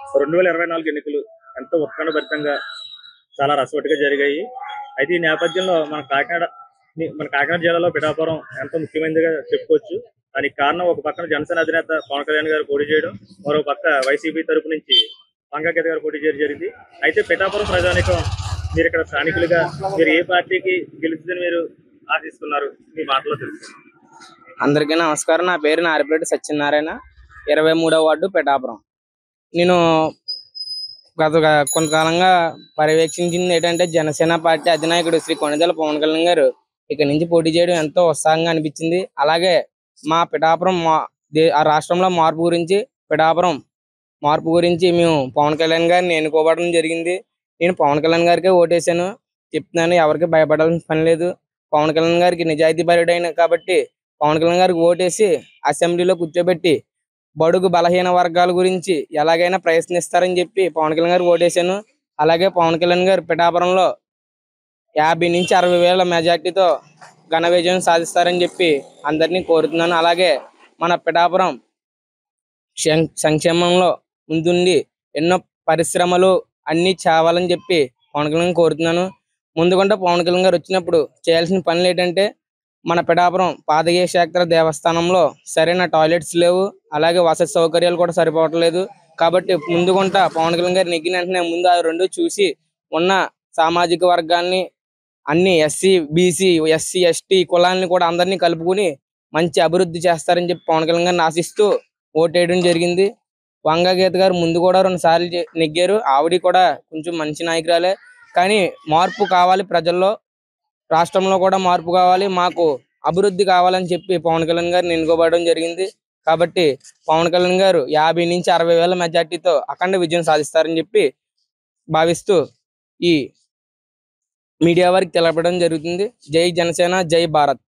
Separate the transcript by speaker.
Speaker 1: రెండు వేల ఇరవై నాలుగు ఎన్నికలు ఎంతో ఉత్కంఠభరితంగా చాలా రసవట్టుగా జరిగాయి అయితే ఈ నేపథ్యంలో మన కాకినాడ మన కాకినాడ జిల్లాలో పిఠాపురం ఎంతో ముఖ్యమైనదిగా చెప్పుకోవచ్చు దానికి కారణం ఒక పక్కన జనసేన అధినేత పవన్ కళ్యాణ్ గారు పోటీ చేయడం మరో పక్క వైసీపీ తరపు నుంచి వంగగీత గారు పోటీ చేయడం జరిగింది అయితే పిఠాపురం ప్రజానికం మీరు ఇక్కడ స్థానికులుగా మీరు ఏ పార్టీకి గెలుస్తుందని మీరు ఆశిస్తున్నారు మీ మాటలో తెలుసు
Speaker 2: అందరికీ నమస్కారం నా పేరు నారిపేట సత్యనారాయణ ఇరవై మూడవ వార్డు పిఠాపురం నేను గత గ- కొంతకాలంగా పర్యవేక్షించింది ఏంటంటే జనసేన పార్టీ అధినాయకుడు శ్రీ కొణిదెల పవన్ కళ్యాణ్ గారు ఇక్కడ నుంచి పోటీ చేయడం ఎంతో ఉత్సాహంగా అనిపించింది అలాగే మా పిఠాపురం మా దే- ఆ రాష్ట్రంలో మార్పు గురించి పిఠాపురం మార్పు గురించి మేము పవన్ కళ్యాణ్ గారిని ఎన్నుకోవడం జరిగింది నేను పవన్ కళ్యాణ్ గారికే ఓటేశాను చెప్తున్నాను ఎవరికి భయపడాల్సిన పని లేదు పవన్ కళ్యాణ్ గారికి నిజాయితీ పరుడైన కాబట్టి పవన్ కళ్యాణ్ గారికి ఓటేసి అసెంబ్లీలో కూర్చోబెట్టి బడుగు బలహీన వర్గాల గురించి ఎలాగైనా ప్రయత్నిస్తారని చెప్పి పవన్ కళ్యాణ్ గారికి ఓటేశాను అలాగే పవన్ కళ్యాణ్ గారు పిఠాపురంలో యాభై నుంచి అరవై వేల మెజార్టీతో ఘన విజయం సాధిస్తారని చెప్పి అందరినీ కోరుతున్నాను అలాగే మన పిఠాపురం సం- సంక్షేమంలో ముందుండి ఎన్నో పరిశ్రమలు అన్ని చావాలని చెప్పి పవన్ కళ్యాణ్ కోరుతున్నాను ముందుకుంటే పవన్ కళ్యాణ్ గారు వచ్చినప్పుడు చేయాల్సిన పనులు ఏంటంటే మన పిఠాపురం పాదగేశాక్ర దేవస్థానంలో సరైన టాయిలెట్స్ లేవు అలాగే వసతి సౌకర్యాలు కూడా సరిపోవట్లేదు కాబట్టి ముందుకుంటా పవన్ కళ్యాణ్ గారు నెగ్గిన వెంటనే ముందు ఆ రెండు చూసి ఉన్న సామాజిక వర్గాల్ని అన్ని ఎస్సీ బీసీ ఎస్సీ ఎస్టీ కులాలని కూడా అందరినీ కలుపుకుని మంచి అభివృద్ధి చేస్తారని చెప్పి పవన్ కళ్యాణ్ గారిని ఆశిస్తూ ఓటేయడం జరిగింది వంగ గీత గారు ముందు కూడా రెండు సార్లు జె- నెగ్గారు ఆవిడ కూడా కొంచెం మంచి నాయకురాలే కానీ మార్పు కావాలి ప్రజల్లో రాష్ట్రంలో కూడా మార్పు కావాలి మాకు అభివృద్ధి కావాలని చెప్పి పవన్ కళ్యాణ్ గారిని ఎన్నుకోబడడం జరిగింది కాబట్టి పవన్ కళ్యాణ్ గారు యాభై నుంచి అరవై వేల మెజార్టీతో అఖండ విజయం సాధిస్తారని చెప్పి భావిస్తూ ఈ మీడియా వారికి తెలపడం జరుగుతుంది జై జనసేన జై భారత్